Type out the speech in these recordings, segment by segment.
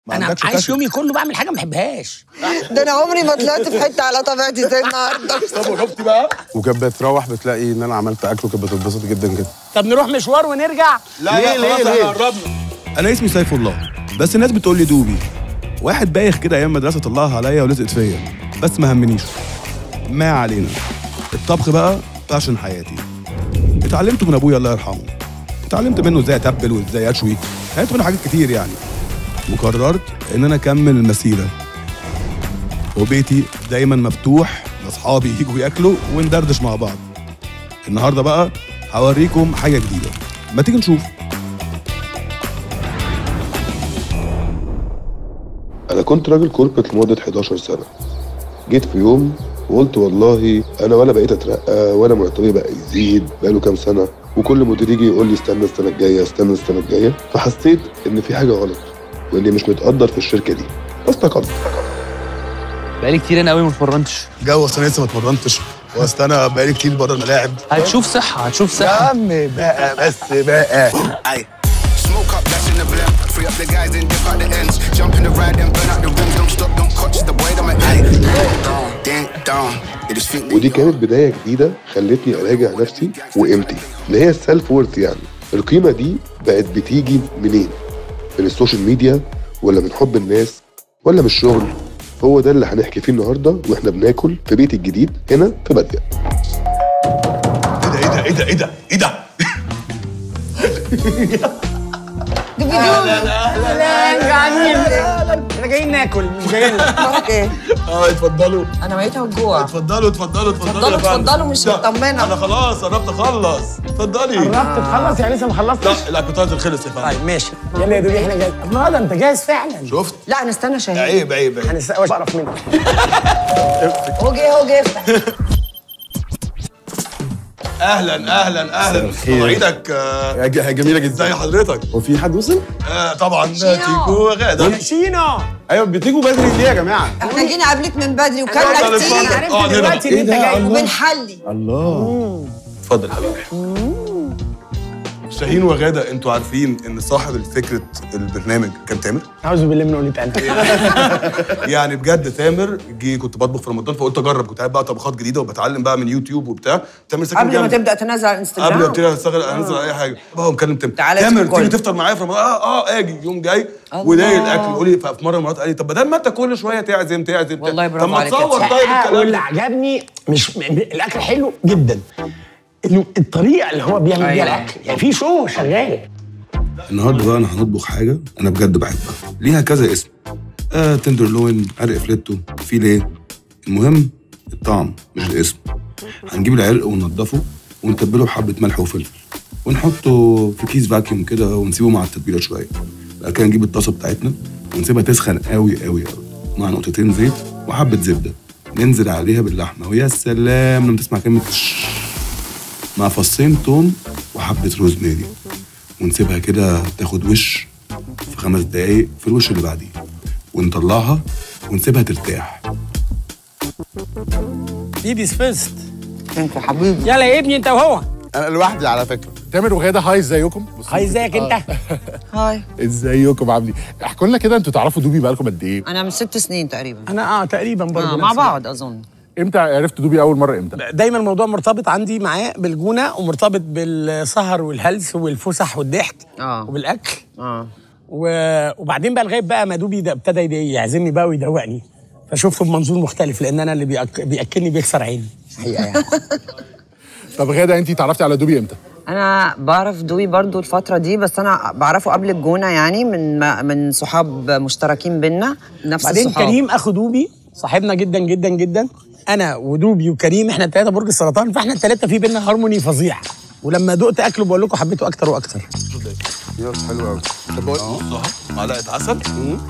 ما انا عندكش عايش كشف. يومي كله بعمل حاجه ما بحبهاش ده انا عمري ما طلعت في حته على طبيعتي زي النهارده طب شفتي بقى وكانت بتروح بتلاقي ان انا عملت اكل وكانت بتتبسط جدا جدا طب نروح مشوار ونرجع لا ليه ليه ليه قربنا انا اسمي سيف الله بس الناس بتقول لي دوبي واحد بايخ كده ايام مدرسه طلعها عليا ولزقت فيا بس ما همنيش ما علينا الطبخ بقى باشن حياتي اتعلمته من ابويا الله يرحمه اتعلمت منه ازاي اتبل وازاي اشوي اتعلمت منه حاجات كتير يعني وقررت ان انا اكمل المسيره وبيتي دايما مفتوح لاصحابي يجوا ياكلوا وندردش مع بعض النهارده بقى هوريكم حاجه جديده ما تيجي نشوف أنا كنت راجل كوربريت لمدة 11 سنة جيت في يوم وقلت والله أنا ولا بقيت أترقى ولا مرتبي بقى يزيد بقاله كام سنة وكل مدير يجي يقول لي استنى السنة الجاية استنى السنة الجاية فحسيت إن في حاجة غلط وإني مش متقدر في الشركة دي فاستقلت بقالي كتير انا قوي ما اتمرنتش جو اصل انا لسه ما اتمرنتش واصل انا بقالي كتير بره الملاعب هتشوف صحه هتشوف يا صحه عم بقى بس بقى Smoke up, that's in the blimp. Free up the guys and dip out the ends. Jump in the ride and burn out the rims. Don't stop, don't coach the way I'm at. Ding dong. They just think ودي كانت بداية جديدة خلتني أراجع نفسي وقيمتي اللي هي السيلف وورث يعني القيمة دي بقت بتيجي منين؟ من السوشيال ميديا ولا من حب الناس ولا من الشغل؟ هو ده اللي هنحكي فيه النهارده واحنا بناكل في بيتي الجديد هنا في بادية ايه ده ايه ده ايه ده ايه ده احنا جايين ناكل مش جايين اخبارك ايه؟ اه اتفضلوا انا ميتة والجوع اتفضلوا اتفضلوا اتفضلوا اتفضلوا، يا فندم. اتفضلوا، مش لا، مطمنة. انا خلاص قربت اخلص اتفضلي قربت تخلص يعني لسه ما خلصتش لا الابيتايزر خلص يا فندم طيب ماشي يلا يا دوبي احنا جاهز الله ده انت جاهز فعلا شفت لا نستنى شهيد عيب عيب عيب هنستقوى بعرف منك هو جه هو جه افتح اهلا اهلا اهلا الخير. مواعيدك آه، يا ج- يا جميله جدا ازي حضرتك هو في حد وصل؟ آه، طبعا شينو. تيكو غاده شينو ايوه بتيجوا بدري ليه يا جماعه؟ احنا جينا قبلك من بدري اتفضل، وكلنا اتفضل. كتير عرفت اقعد هنا. دلوقتي ان إيه انت ده؟ جاي الله. وبنحلي الله اتفضل حبيبي شاهين وغاده انتوا عارفين ان صاحب فكره البرنامج كان تامر اعوذ بالله من قولة انا يعني بجد تامر جه كنت بطبخ في رمضان فقلت اجرب كنت قاعد بقى طبخات جديده وبتعلم بقى من يوتيوب وبتاع تامر ساكن قبل ما جنبي. تبدا تنزل على الانستجرام قبل ما ابتدي اشتغل انزل على اي حاجه بقى مكلم تامر تعالى تامر تاكل. تيجي تفطر معايا في رمضان اه اه اجي يوم جاي الله. وضايق الاكل يقول لي ففي مره من المرات قال لي طب بدل ما انت كل شويه تعزم تعزم والله طب برافو ما عليك. تصور طيب الكلام واللي ده. عجبني مش م- الاكل حلو جدا انه الطريقه اللي هو بيعمل بيها أيوة. الاكل يعني في شو شغال النهارده بقى انا هنطبخ حاجه انا بجد بحبها ليها كذا اسم آه تندرلوين عرق فليتو فيليه المهم الطعم مش الاسم هنجيب العرق وننضفه ونتبله بحبه ملح وفلفل ونحطه في كيس فاكيوم كده ونسيبه مع التتبيله شويه بعد كده نجيب الطاسه بتاعتنا ونسيبها تسخن قوي قوي قوي مع نقطتين زيت وحبه زبده ننزل عليها باللحمه ويا سلام لما تسمع كلمه ش- مع فصين توم وحبه روزماري ونسيبها كده تاخد وش في خمس دقايق في الوش اللي بعديه ونطلعها ونسيبها ترتاح ليديز فيرست انت حبيبي يلا يا ابني انت وهو انا لوحدي على فكره تامر وغاده هاي ازيكم بصوا هاي ازيك آه. انت هاي ازيكم عاملين احكوا لنا كده انتوا تعرفوا دوبي بقالكم قد ايه انا من ست سنين تقريبا انا اه تقريبا برضه آه نفس مع الوقت. بعض اظن امتى عرفتوا دوبي اول مره امتى دايما الموضوع مرتبط عندي معاه بالجونه ومرتبط بالسهر والهلس والفسح والضحك آه. وبالاكل اه و- وبعدين بقى لغايه بقى ما دوبي ده ابتدى يد- يعزمني بقى ويدوقني فشفته بمنظور مختلف لان انا اللي بيأك... بياكلني بيكسر عيني حقيقه يعني طب غاده انت اتعرفتي على دوبي امتى انا بعرف دوي برضو الفتره دي بس انا بعرفه قبل الجونه يعني من من صحاب مشتركين بينا نفس بعدين الصحاب كريم اخو دوبي صاحبنا جدا جدا جدا انا ودوبي وكريم احنا الثلاثه برج السرطان فاحنا الثلاثه في بينا هارموني فظيع ولما دقت اكله بقول لكم حبيته اكتر واكتر يلا حلو قوي طب بقول نصها معلقه عسل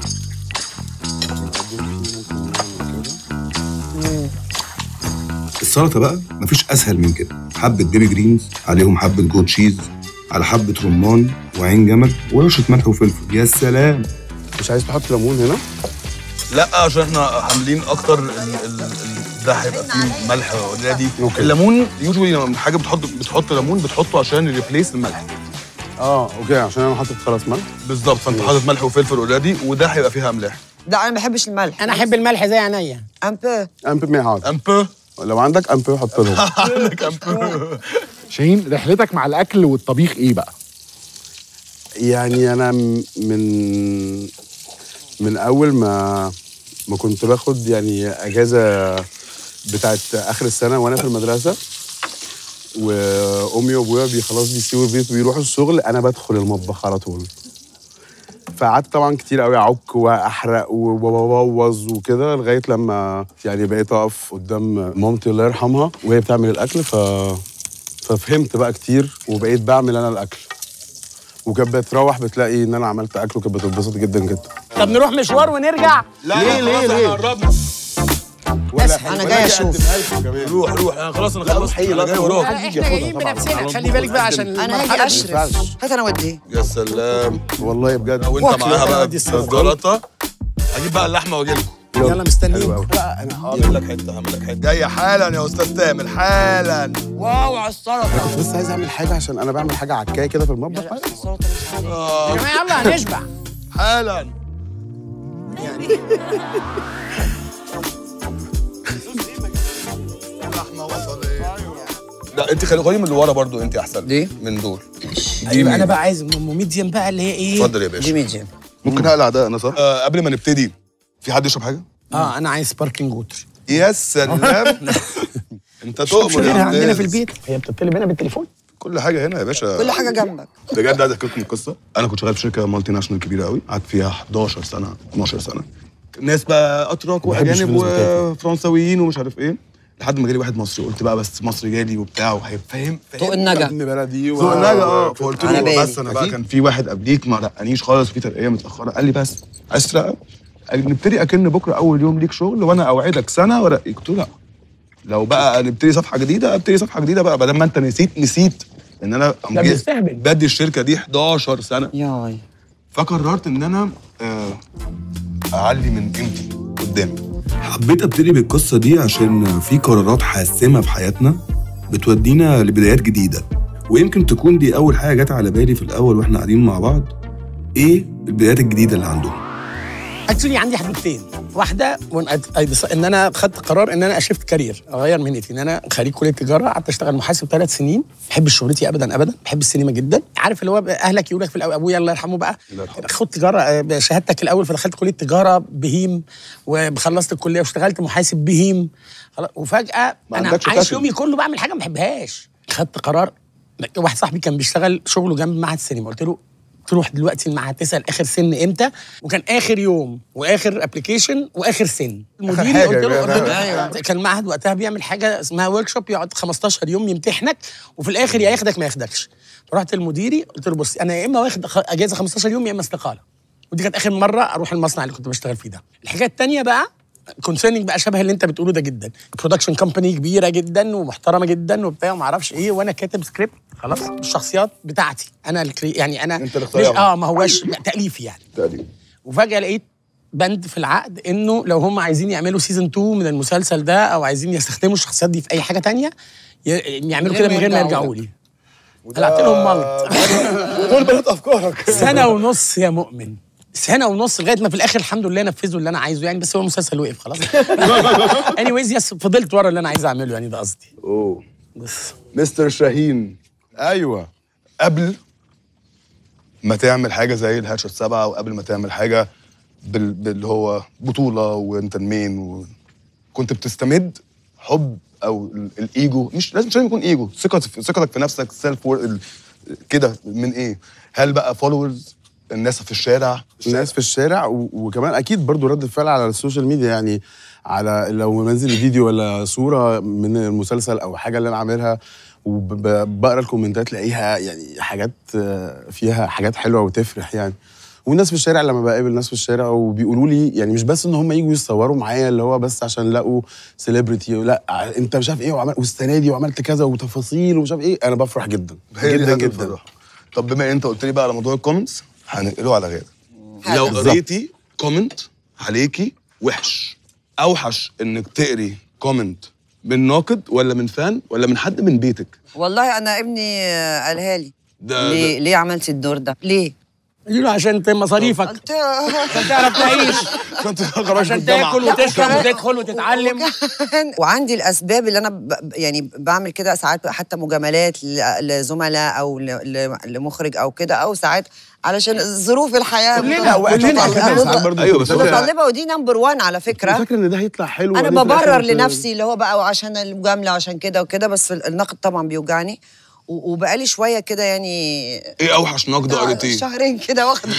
السلطه بقى مفيش اسهل من كده حبه بيبي جرينز عليهم حبه جوت تشيز على حبه رمان وعين جمل ورشه ملح وفلفل يا سلام مش عايز تحط ليمون هنا؟ لا عشان احنا عاملين اكتر ال ال ال ده هيبقى فيه ملح اوريدي أوكي. الليمون يوجوالي لما حاجه بتحط بتحط ليمون بتحطه عشان يريبليس الملح اه اوكي عشان انا حاطط خلاص ملح بالظبط فانت حاطط ملح وفلفل اوريدي وده هيبقى فيها املاح لا انا ما بحبش الملح انا احب الملح زي عينيا ان بو امبي مي حاضر ان بو لو عندك امبي حط لهم عندك ان بو شاهين رحلتك مع الاكل والطبيخ ايه بقى يعني انا م- من من اول ما ما كنت باخد يعني اجازه بتاعت اخر السنه وانا في المدرسه وامي وابويا بي خلاص بيسيبوا البيت ويروحوا الشغل انا بدخل المطبخ على طول فقعدت طبعا كتير قوي اعك واحرق وببوظ وكده لغايه لما يعني بقيت اقف قدام مامتي الله يرحمها وهي بتعمل الاكل ف ففهمت بقى كتير وبقيت بعمل انا الاكل وكانت بتروح بتلاقي ان انا عملت اكل وكانت بتتبسط جدا جدا طب نروح مشوار ونرجع ليه ليه ليه قربنا انا جاي اشوف روح روح انا خلاص انا خلصت انا جاي وراك احنا جايين بنفسنا خلي بالك بقى عشان انا المرحلة هاجي دي. اشرف هات انا ودي يا سلام والله بجد وانت واكل معاها أنا بقى ودي السلطة. بالجلطه هجيب بقى اللحمه واجي لكم يلا حلو مستنيين قوي لا انا هعمل لك حته هعمل لك حته جايه حالا يا استاذ تامر حالا واو على السلطه كنت بس عايز اعمل حاجه عشان انا بعمل حاجه عكايه كده في المطبخ السلطه مش عليك آه، يا جماعه يلا هنشبع حالا اللحمه وصلت لا انت خلي خدي من اللي ورا برضو انت احسن ليه؟ من دول ايوه انا بقى عايز ام ميديم بقى اللي هي ايه اتفضل يا دي باشا ميديم ممكن اقلع ده انا صح؟ آه قبل ما نبتدي في حد يشرب حاجه؟ اه انا عايز سباركلينج ووتر يا سلام انت مش تؤمر يا عندنا في أستاذ. البيت هي بتطلب هنا بالتليفون كل حاجه هنا يا باشا كل حاجه جنبك بجد عايز احكي لكم قصه انا كنت شغال في شركه مالتي ناشونال كبيره قوي قعدت فيها 11 سنه 12 سنه ناس بقى اتراك بحبش واجانب الناس بتاعتي. وفرنساويين ومش عارف ايه لحد ما جالي واحد مصري قلت بقى بس مصري جالي وبتاع وهيفهم طوق النجا ابن بلدي ذوق النجا اه فقلت على له بالي. بس انا بقى أكيد. كان في واحد قبليك ما لقانيش خالص في ترقيه متاخره قال لي بس عايز ترقى؟ قال لي نبتدي اكن بكره اول يوم ليك شغل وانا اوعدك سنه وارقيك قلت له لا لو بقى نبتدي صفحه جديده ابتدي صفحه جديده بقى بدل ما انت نسيت نسيت ان انا ده بيستهبل. بدي الشركه دي 11 سنه ياي فقررت ان انا آه، اعلي من قيمتي قدامي حبيت ابتدي بالقصه دي عشان في قرارات حاسمه في حياتنا بتودينا لبدايات جديده ويمكن تكون دي اول حاجه جت على بالي في الاول واحنا قاعدين مع بعض ايه البدايات الجديده اللي عندهم اكشلي عندي حدوتين واحده when I- I decide- ان انا خدت قرار ان انا اشفت كارير اغير مهنتي ان انا خريج كليه تجاره قعدت اشتغل محاسب ثلاث سنين بحب شغلتي ابدا ابدا بحب السينما جدا عارف اللي هو بقى اهلك يقول لك في الاول ابويا الله يرحمه بقى الله يرحمه. خد تجاره آه، شهادتك الاول فدخلت كليه تجاره بهيم وخلصت الكليه واشتغلت محاسب بهيم خلاص، وفجاه ما انا عندكش عايش passion. يومي كله بعمل حاجه ما بحبهاش خدت قرار واحد صاحبي كان بيشتغل شغله جنب معهد السينما قلت له تروح دلوقتي المعهد تسال اخر سن امتى وكان اخر يوم واخر ابلكيشن واخر سن المدير حاجة قلت له, يعني. قلت له كان المعهد وقتها بيعمل حاجه اسمها ورك شوب يقعد 15 يوم يمتحنك وفي الاخر يا ياخدك ما ياخدكش رحت للمديري قلت له بص انا يا اما واخد خ- اجازه 15 يوم يا اما استقاله ودي كانت اخر مره اروح المصنع اللي كنت بشتغل فيه ده الحاجه الثانيه بقى كونسيرنينج بقى شبه اللي انت بتقوله ده جدا برودكشن كومباني كبيره جدا ومحترمه جدا وبتاع وما اعرفش ايه وانا كاتب سكريبت خلاص الشخصيات بتاعتي انا الكري... يعني انا انت اللي مش اخترعها. اه ما هوش لا، تاليفي يعني تقريبا وفجاه لقيت بند في العقد انه لو هم عايزين يعملوا سيزون 2 من المسلسل ده او عايزين يستخدموا الشخصيات دي في اي حاجه تانية ي- يعملوا كده من غير ما يرجعوا لي قلعت لهم ملط دول بنات افكارك سنه ونص يا مؤمن سنه ونص لغايه ما في الاخر الحمد لله نفذوا اللي انا عايزه يعني بس هو المسلسل وقف خلاص اني ويز يس فضلت ورا اللي انا عايز اعمله يعني ده قصدي اوه بس مستر شاهين ايوه قبل ما تعمل حاجه زي الهاتشت سبعه وقبل ما تعمل حاجه بال... باللي هو بطوله وانت المين و... كنت بتستمد حب او ال- الايجو مش لازم مش لازم يكون ايجو ثقتك في ثقتك في نفسك سيلف كده من ايه هل بقى فولورز الناس في الشارع الناس في الشارع و... وكمان اكيد برضو رد الفعل على السوشيال ميديا يعني على لو منزل فيديو ولا صوره من المسلسل او حاجه اللي انا عاملها وبقرا الكومنتات تلاقيها يعني حاجات آه، فيها حاجات حلوه وتفرح يعني والناس في الشارع لما بقابل ناس في الشارع وبيقولوا لي يعني مش بس ان هم يجوا يصوروا معايا اللي هو بس عشان لقوا سيلبرتي لا انت مش عارف ايه وعمل والسنه دي وعملت كذا وتفاصيل ومش عارف ايه انا بفرح جدا هي دي جدا هدف جدا الفرح. طب بما انت قلت لي بقى على موضوع الكومنتس هنقله على غيرك لو بالظبط. قريتي كومنت عليكي وحش اوحش انك تقري كومنت من ناقد ولا من فان ولا من حد من بيتك والله انا ابني آه، قالها لي ده ليه ليه عملتي الدور ده ليه يقول له عشان ت- مصاريفك قلت عشان تعرف تعيش كنت خرجت عشان الجامعة. تاكل لا، وتشرب وكمان- وتدخل وتتعلم وكمان- وعندي الاسباب اللي انا ب... يعني بعمل كده ساعات حتى مجاملات ل- لزملاء او ل... ل... لمخرج او كده او ساعات علشان ظروف الحياه كلنا، متط- كلنا متط- كده ساعات برضه أيوة، كنت بس هو- فاكر- متطلبه ودي نمبر 1 على كنت فكره فاكر ان ده هيطلع حلو انا وبعدين في الآخر ببرر قلت- لنفسي اللي هو بقى وعشان المجامله وعشان كده وكده بس النقد طبعا بيوجعني و- وبقالي شويه كده يعني ايه اوحش نقد قريتيه؟ شهرين كده واخد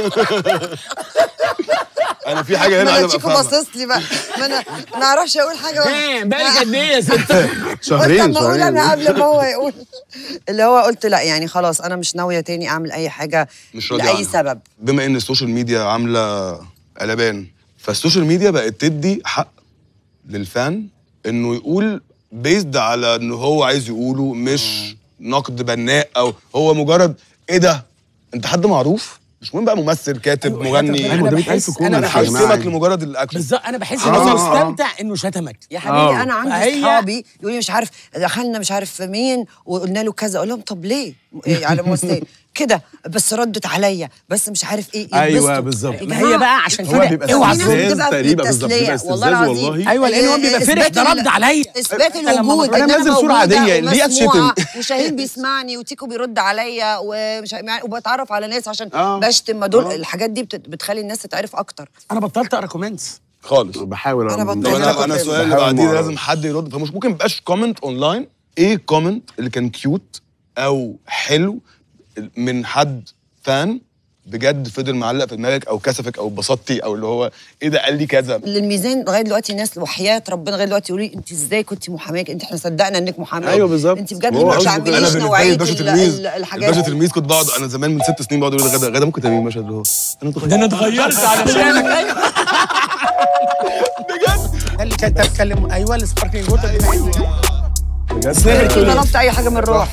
انا في حاجه هنا ما عايز انا ابقى تشيكو فاهمها باصص لي بقى ما انا ما اعرفش اقول حاجه ها، بالك قد ايه يا ست شهرين قلت اما اقول شهرين انا قبل ما هو يقول اللي هو قلت لا يعني خلاص انا مش ناويه تاني اعمل اي حاجه مش راضي لاي عنها. سبب بما ان السوشيال ميديا عامله قلبان فالسوشيال ميديا بقت تدي حق للفان انه يقول بيزد على ان هو عايز يقوله مش نقد بناء او هو مجرد ايه ده انت حد معروف مش مهم بقى ممثل كاتب أيوة، مغني أنا ده بحس- بيتقال في أنا كومنت انا يا جماعة هشتمك عادي. لمجرد الاكشن بالظبط انا بحس آه، ان هو آه. مستمتع انه شتمك يا حبيبي آه. انا عندي فهي- اصحابي يقولوا لي مش عارف دخلنا مش عارف في مين وقلنا له كذا اقول لهم طب ليه إيه على مستوى كده بس ردت عليا بس مش عارف ايه ايوه يتبسطوا. بالظبط يا ما جماعة، هي بقى عشان هو كده بيبقى اوعى في ناس تقول- استفزاز بتبقى تقريبا بالظبط بالتسلية، بيبقى والله استفزاز العظيم. والله ايوه لان هو بيبقى فرح إثبات ده ال- رد عليا اثبات أنت لما الوجود بتروح- إن أنا نازل صورة موجودة عادية، ليه ومسموعة أتشتم؟ وشاهين بيسمعني وتيكو بيرد عليا ومش يعني وبتعرف على ناس عشان آه. بشتم ما دول آه. الحاجات دي بت- بتخلي الناس تتعرف اكتر انا بطلت اقرا كومنتس خالص بحاول أنا بطلت. طب أنا انا كنت انا السؤال اللي بحاول بعديه ما لازم حد يرد فمش ممكن ميبقاش كومنت اونلاين ايه الكومنت اللي كان كيوت او حلو من حد فان بجد فضل معلق في دماغك او كسفك او اتبسطتي او اللي هو ايه ده قال لي كذا للميزان لغايه دلوقتي ناس وحياه ربنا لغايه دلوقتي يقولوا لي انت ازاي كنت محاميه انت احنا صدقنا انك محاميه أيوة بالظبط. انت بجد هو ما قصده كده. انا بتعمليش بالنسبه لي نوعيه الباشا ال- تلميذ ال- الحاجات الباشا تلميذ كنت بقعد انا زمان من ست سنين بقعد اقول غدا غدا ممكن تعملي المشهد اللي هو انا اتغيرت ده انا اتغيرت علشانك ايوه بجد ده اللي كانت بتكلم ايوه السباركلينج ووتر بجد طلبت اي حاجه من روح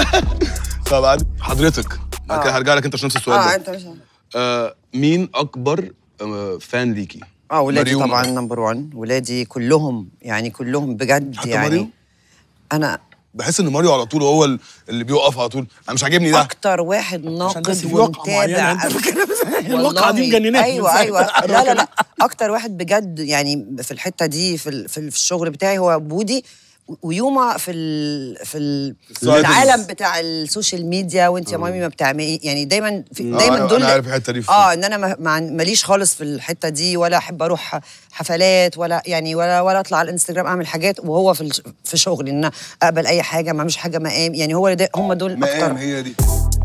فبعد حضرتك بعد كده هرجع لك انت عشان نفس السؤال اه ده انت مش آه مين اكبر آه فان ليكي اه ولادي مريم طبعا أكتر. نمبر 1 ولادي كلهم يعني كلهم بجد حتى يعني ماريو؟ انا بحس ان ماريو على طول هو ال- اللي بيقف على طول انا مش عاجبني ده اكتر واحد عشان بس ناقد في وقعة معينة ومتابع انت فاكر الوقعة والله دي مجنناك ايوه ايوه لا لا لا اكتر واحد بجد يعني في الحته دي في ال- في ال- في الشغل بتاعي هو بودي ويوما في ال في ال في السوشيال العالم بتاع السوشيال ميديا وانت يا مامي ما بتعملي يعني دايما في آه، دايما أنا- دول أنا عارف الحتة دي. اه ان انا ما- ما- ماليش خالص في الحته دي ولا احب اروح حفلات ولا يعني ولا ولا اطلع على الانستجرام اعمل حاجات وهو في الش- في شغلي ان انا اقبل اي حاجه ما اعملش حاجه مقام يعني هو ده هم دول مقام اكتر هي دي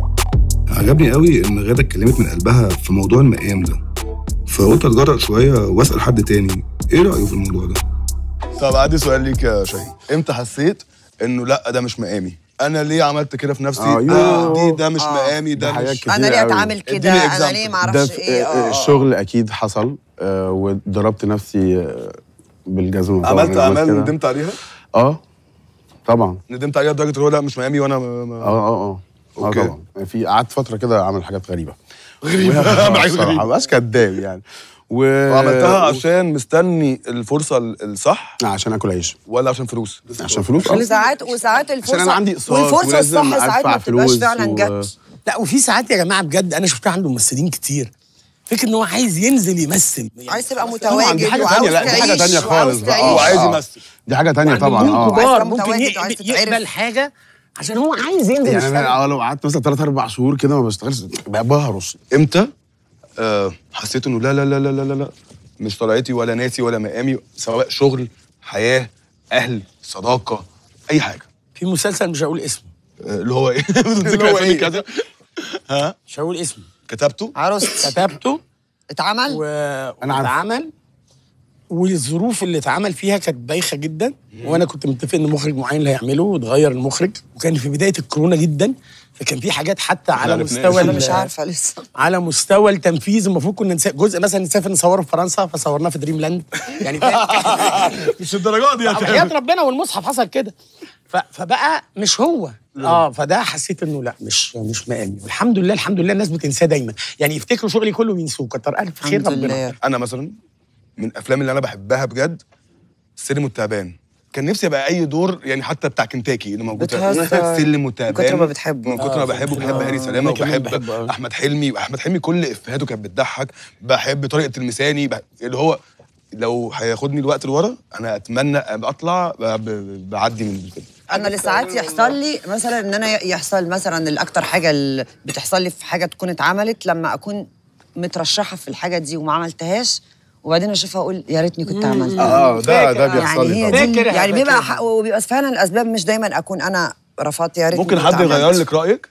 عجبني قوي ان غاده اتكلمت من قلبها في موضوع المقام ده فقلت اتجرأ شويه واسال حد تاني ايه رايه في الموضوع ده طب عندي سؤال ليك يا شاهين امتى حسيت انه لا ده مش مقامي انا ليه عملت كده في نفسي آه، ده يوه. دي ده مش آه. مقامي ده ده حاجات مش كتير انا ليه قوي. اتعامل كده اديني انا ليه example. ما ده اعرفش في ايه آه، آه، آه. الشغل اكيد حصل آه، وضربت نفسي آه، بالجزمه طبعاً عملت زي ما اعمال كده. ندمت عليها اه طبعا ندمت عليها لدرجه ان هو لا مش مقامي وانا ما- ما- اه اه اه اه أوكي. طبعا في قعدت فتره كده اعمل حاجات غريبه غريبة. غريبه حاجات الصراحه غريبة. ما بقاش كداب يعني و... وعملتها عشان مستني الفرصه الصح عشان اكل عيش ولا عشان فلوس عشان فلوس آه. وساعات وساعات الفرصه عشان انا عندي اقساط والفرصه ولازم الصح ساعات أدفع ما بتبقاش فلوس فعلا و- جت لا وفي ساعات يا جماعه بجد انا شفتها عند ممثلين كتير فكره ان هو عايز ينزل يمثل عايز تبقى طبعا متواجد دي حاجه وعاوز تانية لا دي حاجه تعيش تانية وعاوز خالص بقى تعيش. آه، وعايز آه. يمثل. دي حاجه تانية طبعا طبعا اه كبار عايز ممكن متواجد يقبل, وعايز تتعرف. يقبل حاجه عشان هو عايز ينزل يعني يشتغل انا لو قعدت مثلا ثلاث اربع شهور كده ما بشتغلش بقى بهرش امتى آه حسيت انه لا لا لا لا لا لا لا مش طلعتي ولا ناسي ولا مقامي سواء شغل حياه اهل صداقه اي حاجه في مسلسل مش هقول اسمه آه اللي هو ايه اللي هو إيه؟ كذا ها مش هقول اسمه كتبته عروست كتبته اتعمل و... أنا عارف. واتعمل والظروف اللي اتعمل فيها كانت بايخه جدا وانا كنت متفق ان مخرج معين اللي هيعمله واتغير المخرج وكان في بدايه الكورونا جدا فكان في حاجات حتى على عرفناش. مستوى انا ال- مش عارفه لسه على مستوى التنفيذ المفروض كنا نسا... جزء مثلا نسافر نصوره في فرنسا فصورناه في دريم لاند يعني فاهم؟ مش الدرجات دي حياة ربنا والمصحف حصل كده ف... فبقى مش هو اه فده حسيت انه لا مش مش مقامي والحمد لله الحمد لله الناس بتنساه دايما يعني يفتكروا شغلي كله وينسوه كتر الف خير الحمد ربنا لله انا مثلا من الافلام اللي انا بحبها بجد السلم والتعبان كان نفسي ابقى اي دور يعني حتى بتاع كنتاكي اللي موجود بتهزر. سلم وتعبان من كتر ما بتحبه. من كتر ما آه، بحبه بحب آه، هاني سلامه أنا كمان وبحب بحبه أوي. احمد حلمي واحمد حلمي كل افهاته كانت بتضحك بحب طريقه المساني بح... اللي هو لو هياخدني الوقت لورا انا اتمنى أبقى اطلع ب... ب... بعدي من الفيلم انا اللي ساعات يحصل لي مثلا ان انا يحصل مثلا الاكتر حاجه اللي بتحصل لي في حاجه تكون اتعملت لما اكون مترشحه في الحاجه دي وما عملتهاش وبعدين اشوفها اقول يا ريتني كنت عملتها اه ده ده بيحصل يعني لي هي طبعا. دي فاكر يعني بيبقى فاكر. ح- وبيبقى فعلا الاسباب مش دايما اكون انا رفضت يا ريتني ممكن كنت حد يغير عملت. لك رايك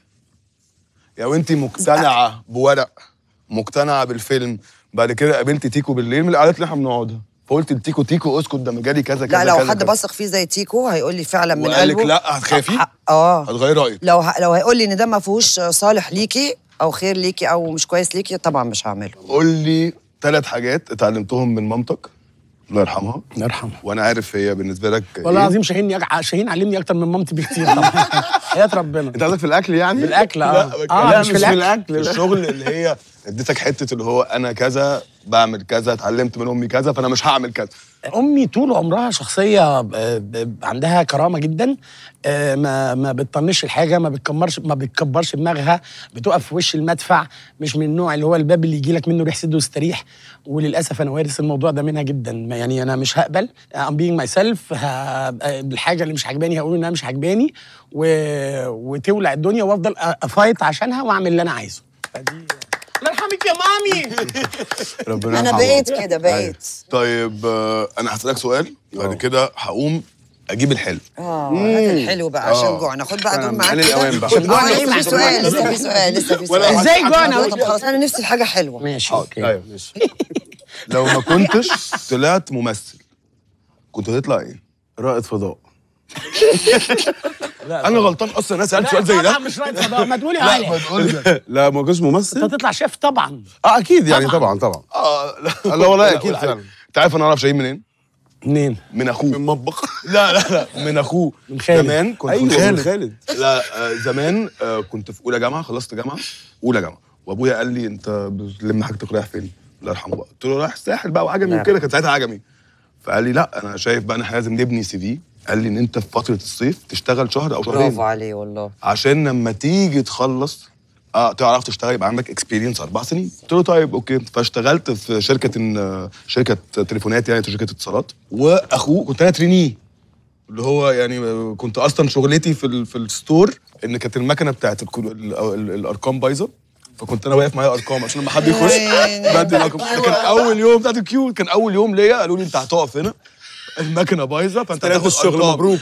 يعني انت مقتنعه بورق مقتنعه بالفيلم بعد كده قابلت تيكو بالليل من القعدات اللي احنا بنقعدها فقلت لتيكو تيكو اسكت ده مجالي كذا كذا لا لو كذا حد كذا. بثق فيه زي تيكو هيقول لي فعلا من وقال لك قلبه لا هتخافي ح- اه هتغيري رايك لو ه... لو هيقول لي ان ده ما فيهوش صالح ليكي او خير ليكي او مش كويس ليكي طبعا مش هعمله قول لي ثلاث حاجات اتعلمتهم من مامتك الله يرحمها الله يرحمها وانا عارف هي بالنسبه لك والله إيه. العظيم شاهين يجع... شاهين علمني اكتر من مامتي بكتير طبعا حياه ربنا انت قصدك في الاكل يعني؟ بالاكل اه لا، اه لا مش في الاكل الاكل لا. الشغل اللي هي اديتك حته اللي هو انا كذا بعمل كذا اتعلمت من امي كذا فانا مش هعمل كذا امي طول عمرها شخصيه ب- ب- عندها كرامه جدا آه، ما ما بتطنش الحاجه ما بتكمرش ما بتكبرش دماغها بتقف في وش المدفع مش من النوع اللي هو الباب اللي يجي لك منه ريح سد واستريح وللاسف انا وارث الموضوع ده منها جدا ما- يعني انا مش هقبل ام بينج ماي سيلف الحاجه اللي مش عجباني هقول انها مش عجباني و... وتولع الدنيا وافضل أ- افايت عشانها واعمل اللي انا عايزه فدي الله يرحمك يا مامي ربنا انا يرحمه. بقيت كده بقيت طيب آه، انا هسالك سؤال بعد كده هقوم اجيب الحلو اه هات الحلو بقى عشان آه. جوعنا خد بقى دول فعلا، معاك قال كده الأوان بقى. عشان جوعنا آه، لسه في سؤال لسه في سؤال لسه في سؤال ازاي جوعنا طب خلاص انا نفسي في حاجه حلوه ماشي اوكي ايوه ماشي لو ما كنتش طلعت ممثل كنت هتطلع ايه؟ رائد فضاء انا غلطان اصلا انا سالت سؤال زي طبعا ده مش رايت فضاء ما تقولي لا ما عليه تقول لا ما كنتش انت ممثل هتطلع شيف طبعا اه اكيد يعني طبعاً. طبعا طبعا اه لا لا والله لا، اكيد قول حاجة. فعلا انت عارف انا اعرف شاهين منين؟ منين؟ من اخوه من مطبخ لا لا لا من اخوه من خالد. زمان كنت ايوه في من خالد خالد لا آه، زمان آه، كنت في اولى جامعه خلصت جامعه اولى جامعه وابويا قال لي انت بتلم حاجتك رايح فين؟ الله يرحمه بقى قلت له رايح الساحل بقى وعجمي وكده كان ساعتها عجمي فقال لي لا انا شايف بقى ان احنا لازم نبني سي في قال لي ان انت في فتره الصيف تشتغل شهر او شهرين برافو عليه والله عشان لما تيجي تخلص اه تعرف تشتغل يبقى عندك اكسبيرينس اربع سنين قلت له طيب اوكي فاشتغلت في شركه إن شركه تليفونات يعني شركه اتصالات واخوه كنت انا ترينيه اللي هو يعني كنت اصلا شغلتي في ال- في الستور ان كانت المكنه بتاعت الكل- ال- ال- الارقام بايظه فكنت انا واقف معايا ارقام عشان لما حد يخش بدي الارقام كان اول يوم بتاعت الكيو كان اول يوم ليا قالوا لي انت هتقف هنا المكنه بايظه فانت تلاقي هتاخد الشغل أرقام. مبروك.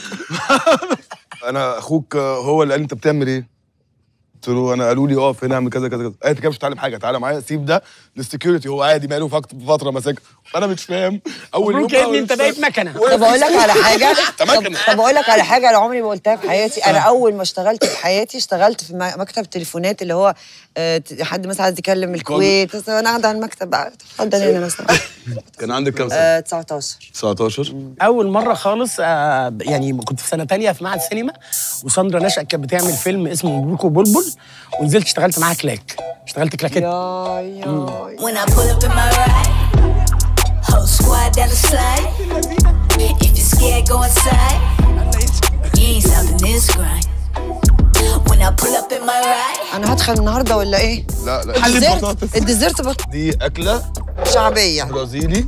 انا اخوك هو اللي قال لي انت بتعمل ايه؟ قلت له انا قالوا لي اقف هنا اعمل كذا كذا كذا قال انت كده مش هتتعلم حاجه تعالى معايا سيب ده للسكيورتي هو عادي بقاله فك- فتره ماسك انا مش فاهم اول يوم مبروك يا ابني بقى انت بقيت مكنه طب اقول لك على حاجه طب, مكنة. طب اقول لك على حاجه انا عمري ما قلتها في حياتي انا اول ما اشتغلت في حياتي اشتغلت في م- مكتب تليفونات اللي هو آه، ت- حد مثلا عايز يكلم الكويت بس انا قاعده على المكتب بقى اتفضل هنا مثلا كان عندك كام سنه؟ آه، 19 19 اول مره خالص آه يعني كنت في سنه تانية في معهد سينما وساندرا نشأت كانت بتعمل فيلم اسمه مبروك وبلبل ونزلت اشتغلت معاها كلاك اشتغلت كلاكيت يا يا When I pull up in my ride, whole squad down the slide. If you're scared, go inside. You ain't stopping this grind. When I pull up in my ride. انا هدخل النهارده ولا ايه؟ لا لا الديزرت الديزرت بط- دي اكله شعبيه برازيلي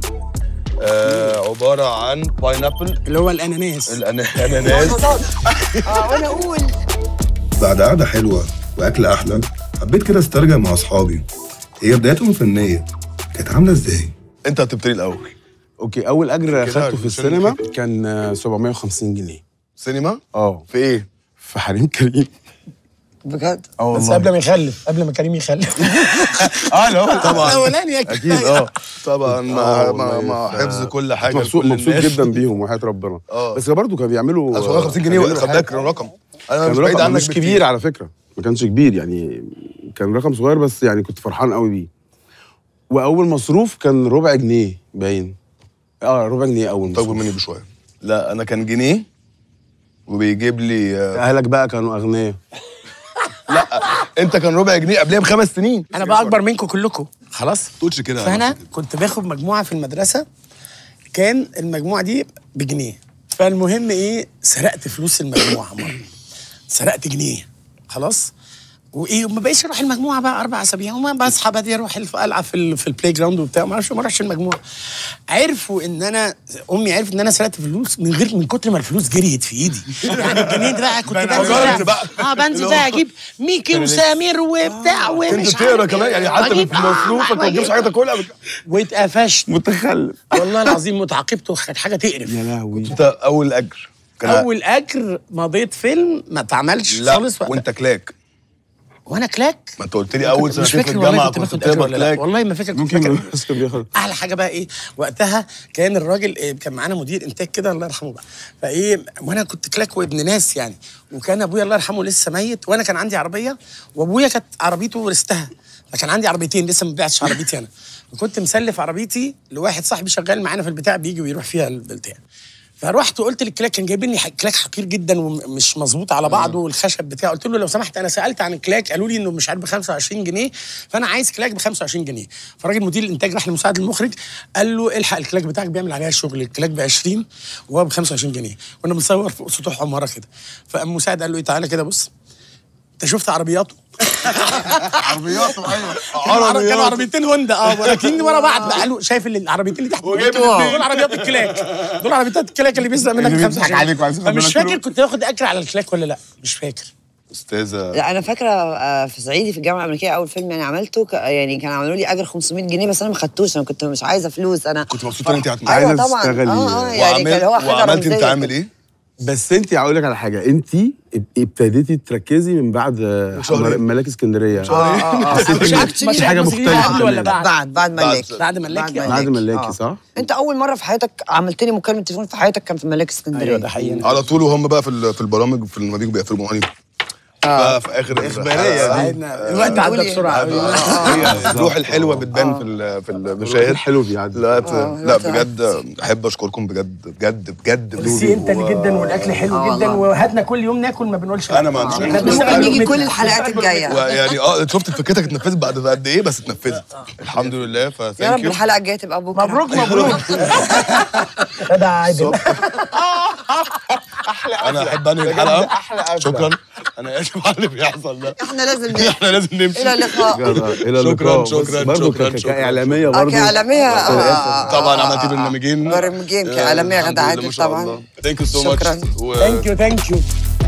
آه عباره عن باينابل اللي هو الاناناس الاناناس اه وانا اقول بعد قعده حلوه واكل احلى حبيت كده استرجع مع اصحابي هي بدايتهم الفنيه كانت عامله ازاي؟ انت هتبتدي الاول اوكي اول اجر كده خدته في عشان السينما كده. كان آه، 750 جنيه سينما اه في ايه؟ في حريم كريم بجد اه بس قبل ما يخلف قبل ما كريم يخلف اه لا طبعا الاولاني اكيد اه طبعا آه مع والله، مع, مع ف- حفظ كل حاجه مبسوط لكل مبسوط الناس. جدا بيهم وحياه ربنا آه. بس برضه كانوا بيعملوا 750 جنيه بيعملوا خد حاجة. بالك كان رقم انا كان مش بعيد رقم عنك مش بكتير. كبير على فكره ما كانش كبير يعني كان رقم صغير بس يعني كنت فرحان قوي بيه واول مصروف كان ربع جنيه باين اه ربع جنيه اول اكبر مصروف مني بشويه لا انا كان جنيه وبيجيب لي آه، اهلك بقى كانوا اغنياء لا انت كان ربع جنيه قبلها بخمس سنين انا بقى اكبر منكم كلكم خلاص تقولش كده على فانا نفسك. كنت باخد مجموعه في المدرسه كان المجموعه دي بجنيه فالمهم ايه سرقت فلوس المجموعه مره سرقت جنيه خلاص وايه وما بقيتش اروح المجموعه بقى اربع اسابيع وما بصحى بدري اروح الف- العب في ال- في البلاي جراوند وبتاع ما اعرفش ما اروحش المجموعه عرفوا ان انا امي عرفت ان انا سرقت فلوس من غير من كتر ما الفلوس جريت في ايدي يعني الجنيه ده بقى كنت بنزل فجرت بقى, اه بنزل بقى اجيب ميكي وسامر وبتاع ومش انت عارف تقرا إيه. كمان يعني حتى وأجيب- في مصروفك ما تجيبش حاجه تاكلها واتقفشت متخلف والله العظيم متعاقبته كانت حاجه تقرف يا لهوي انت اول اجر كان اول اجر مضيت فيلم ما اتعملش لا خالص وقتها. وانت كلاك وانا كلاك ما انت قلت لي اول مش سنتين في فاكر والله الجامعه كنت كنت باخد اجر بتقبض ولا لا كلاك والله ما فاكر كنت ممكن فاكر بس كان بياخد احلى حاجه بقى ايه وقتها كان الراجل إيه كان معانا مدير انتاج كده الله يرحمه بقى فايه وانا كنت كلاك وابن ناس يعني وكان ابويا الله يرحمه لسه ميت وانا كان عندي عربيه وابويا كانت عربيته ورثتها فكان عندي عربيتين لسه ما بعتش عربيتي انا وكنت مسلف عربيتي لواحد صاحبي شغال معانا في البتاع بيجي ويروح فيها البتاع فرحت وقلت للكلاك كان جايبين لي ح- كلاك حقير جدا ومش مظبوط على بعضه والخشب بتاعه قلت له لو سمحت انا سالت عن الكلاك قالوا لي انه مش عارف ب 25 جنيه فانا عايز كلاك ب 25 جنيه فالراجل مدير الانتاج راح لمساعد المخرج قال له الحق الكلاك بتاعك بيعمل عليها شغل الكلاك ب 20 وهو ب 25 جنيه كنا بنصور فوق سطوح عماره كده فالمساعد قال له ايه تعالى كده بص انت شفت عربياته عربياته ايوه كانوا عر- كانوا عربيتين هوندا اه راكبين ورا بعض بقى قالوا شايف اللي العربيتين اللي تحت دول وجايب دول الاتنين. عربيات الكلاك دول عربيات الكلاك اللي بيسرق منك اللي 25 بيضحك عليك وعايز ياخد فمش منك فاكر فلوس. كنت باخد اجر على الكلاك ولا لا مش فاكر استاذه لا انا فاكره آه، في صعيدي في الجامعه الامريكيه اول فيلم يعني عملته ك- يعني كان عملوا لي اجر 500 جنيه بس انا ما خدتوش انا كنت مش عايزه فلوس انا كنت مبسوطه ان انت ايوه عايزة طبعا تشتغلي. اه اه يعني كان هو حاجه وعملت انت رمزية عامل كده. ايه؟ بس انت هقول لك على حاجه انت ابتديتي تركزي من بعد شهرين. ملاك اسكندريه اه اه اه حسيت مش إن actually في حاجه المصريين مختلفه قبل ولا عننا. بعد؟ بعد بعد ملاكي بعد ملاكي؟ بعد ملاكي آه. صح؟ انت اول مره في حياتك عملت لي مكالمه تليفون في حياتك كان في ملاك اسكندريه ايوه ده حقيقي على طول وهم بقى في ال- في البرامج في لما بيجوا بيقفلوا اه في اخر إخبارية الحلقة دي. الوقت عدى بسرعه قوي هي الروح الحلوه بتبان في ال- في المشاهد حلو بيعدي لا آه، لا لا، بجد احب اشكركم بجد بجد بجد ميرسي انت اللي جدا والاكل حلو جدا وهاتنا كل يوم ناكل ما بنقولش لا. انا ما عنديش احنا أي بنشتغل ممكن نيجي بمتنا. كل الحلقات الجايه ويعني اه شفت فكرتك اتنفذت بعد قد ايه بس اتنفذت الحمد لله يا فثانك رب يو الحلقه الجايه تبقى بكره مبروك مبروك ده عادل انا احب انهي الحلقه شكرا انا اسف على اللي بيحصل ده احنا لازم نمشي احنا لازم نمشي الى اللقاء الى شكراً، اللقاء. شكراً، بس برضه شكراً، ك- شكراً. كاعلاميه اه برضه كاعلاميه اه طبعا عملتي برنامجين برنامجين كاعلاميه غدا عادل طبعا ثانك يو سو ماتش شكراً. ثانك يو ثانك يو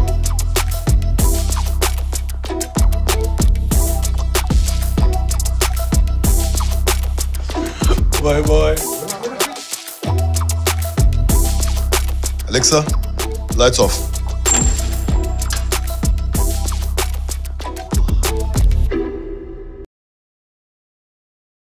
باي باي اليكسا لايتس اوف